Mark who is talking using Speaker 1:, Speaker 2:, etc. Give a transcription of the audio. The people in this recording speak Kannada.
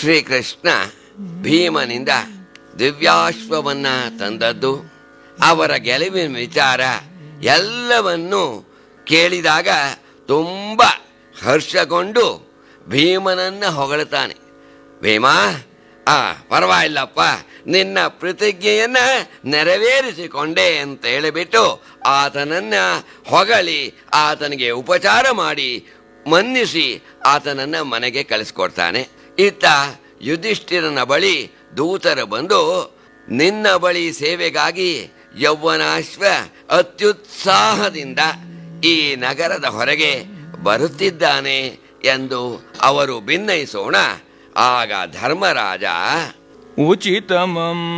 Speaker 1: ಶ್ರೀಕೃಷ್ಣ ಭೀಮನಿಂದ ದಿವ್ಯಾಶ್ವವನ್ನ ತಂದದ್ದು ಅವರ ಗೆಲುವಿನ ವಿಚಾರ ಎಲ್ಲವನ್ನೂ ಕೇಳಿದಾಗ ತುಂಬ ಹರ್ಷಗೊಂಡು ಭೀಮನನ್ನ ಹೊಗಳ್ತಾನೆ ಭೀಮ ಆ ಪರವಾಗಿಲ್ಲಪ್ಪ ನಿನ್ನ ಪ್ರತಿಜ್ಞೆಯನ್ನ ನೆರವೇರಿಸಿಕೊಂಡೆ ಅಂತ ಹೇಳಿಬಿಟ್ಟು ಆತನನ್ನ ಹೊಗಳಿ ಆತನಿಗೆ ಉಪಚಾರ ಮಾಡಿ ಮನ್ನಿಸಿ ಆತನನ್ನ ಮನೆಗೆ ಕಳಿಸ್ಕೊಡ್ತಾನೆ ಇತ್ತ ಯುಧಿಷ್ಠಿರನ ಬಳಿ ದೂತರು ಬಂದು ನಿನ್ನ ಬಳಿ ಸೇವೆಗಾಗಿ ಯೌವನಾಶ್ವ ಅತ್ಯುತ್ಸಾಹದಿಂದ ಈ ನಗರದ ಹೊರಗೆ ಬರುತ್ತಿದ್ದಾನೆ ಎಂದು ಅವರು ಭಿನ್ನಯಿಸೋಣ ಆಗ ಧರ್ಮರಾಜ
Speaker 2: ಉಚಿತಮಂ